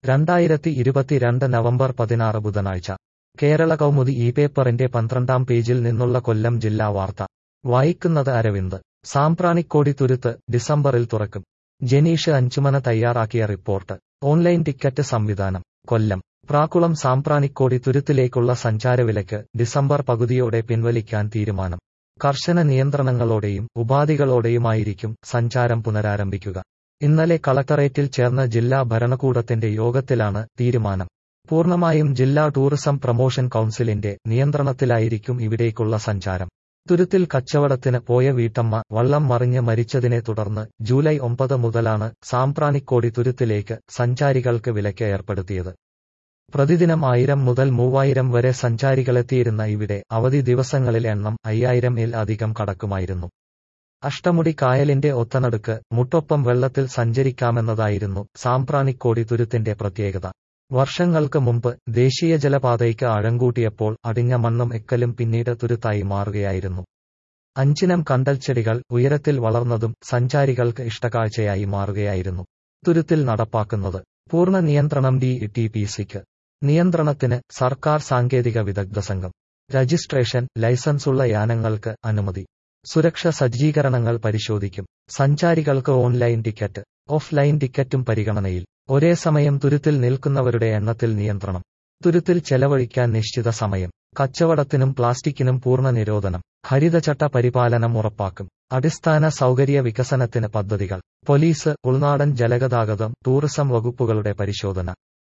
രണ്ടായിരത്തി ഇരുപത്തിരണ്ട് നവംബർ പതിനാറ് ബുധനാഴ്ച കേരള കൗമുദി ഈ പേപ്പറിന്റെ പന്ത്രണ്ടാം പേജിൽ നിന്നുള്ള കൊല്ലം ജില്ലാ വാർത്ത വായിക്കുന്നത് അരവിന്ദ് സാമ്പ്രാണിക്കോടി തുരുത്ത് ഡിസംബറിൽ തുറക്കും ജനീഷ് അഞ്ചുമന തയ്യാറാക്കിയ റിപ്പോർട്ട് ഓൺലൈൻ ടിക്കറ്റ് സംവിധാനം കൊല്ലം പ്രാക്കുളം സാമ്പ്രാണിക്കോടി തുരുത്തിലേക്കുള്ള സഞ്ചാരവിലക്ക് ഡിസംബർ പകുതിയോടെ പിൻവലിക്കാൻ തീരുമാനം കർശന നിയന്ത്രണങ്ങളോടെയും ഉപാധികളോടെയുമായിരിക്കും സഞ്ചാരം പുനരാരംഭിക്കുക ഇന്നലെ കളക്ടറേറ്റിൽ ചേർന്ന ജില്ലാ ഭരണകൂടത്തിന്റെ യോഗത്തിലാണ് തീരുമാനം പൂർണ്ണമായും ജില്ലാ ടൂറിസം പ്രൊമോഷൻ കൗൺസിലിന്റെ നിയന്ത്രണത്തിലായിരിക്കും ഇവിടേക്കുള്ള സഞ്ചാരം തുരുത്തിൽ കച്ചവടത്തിന് പോയ വീട്ടമ്മ വള്ളം മറിഞ്ഞ് മരിച്ചതിനെ തുടർന്ന് ജൂലൈ ഒമ്പത് മുതലാണ് സാമ്പ്രാണിക്കോടി തുരുത്തിലേക്ക് സഞ്ചാരികൾക്ക് വിലക്ക് ഏർപ്പെടുത്തിയത് പ്രതിദിനം ആയിരം മുതൽ മൂവായിരം വരെ സഞ്ചാരികളെത്തിയിരുന്ന ഇവിടെ അവധി ദിവസങ്ങളിൽ എണ്ണം അയ്യായിരം ഇൽ അധികം കടക്കുമായിരുന്നു അഷ്ടമുടി കായലിന്റെ ഒത്തനടുക്ക് മുട്ടൊപ്പം വെള്ളത്തിൽ സഞ്ചരിക്കാമെന്നതായിരുന്നു സാമ്പ്രാണിക്കോടി തുരുത്തിന്റെ പ്രത്യേകത വർഷങ്ങൾക്ക് മുമ്പ് ദേശീയ ജലപാതയ്ക്ക് ആഴംകൂട്ടിയപ്പോൾ അടിഞ്ഞ മണ്ണും എക്കലും പിന്നീട് തുരുത്തായി മാറുകയായിരുന്നു അഞ്ചിനം കണ്ടൽച്ചെടികൾ ഉയരത്തിൽ വളർന്നതും സഞ്ചാരികൾക്ക് ഇഷ്ടകാഴ്ചയായി മാറുകയായിരുന്നു തുരുത്തിൽ നടപ്പാക്കുന്നത് പൂർണ്ണ നിയന്ത്രണം ഡി ടി പി സിക്ക് നിയന്ത്രണത്തിന് സർക്കാർ സാങ്കേതിക വിദഗ്ധ സംഘം രജിസ്ട്രേഷൻ ലൈസൻസുള്ള യാനങ്ങൾക്ക് അനുമതി സുരക്ഷ സജ്ജീകരണങ്ങൾ പരിശോധിക്കും സഞ്ചാരികൾക്ക് ഓൺലൈൻ ടിക്കറ്റ് ഓഫ്ലൈൻ ടിക്കറ്റും പരിഗണനയിൽ ഒരേ സമയം തുരുത്തിൽ നിൽക്കുന്നവരുടെ എണ്ണത്തിൽ നിയന്ത്രണം തുരുത്തിൽ ചെലവഴിക്കാൻ നിശ്ചിത സമയം കച്ചവടത്തിനും പ്ലാസ്റ്റിക്കിനും പൂർണ്ണ നിരോധനം ഹരിതചട്ട പരിപാലനം ഉറപ്പാക്കും അടിസ്ഥാന സൗകര്യ വികസനത്തിന് പദ്ധതികൾ പോലീസ് ഉൾനാടൻ ജലഗതാഗതം ടൂറിസം വകുപ്പുകളുടെ പരിശോധന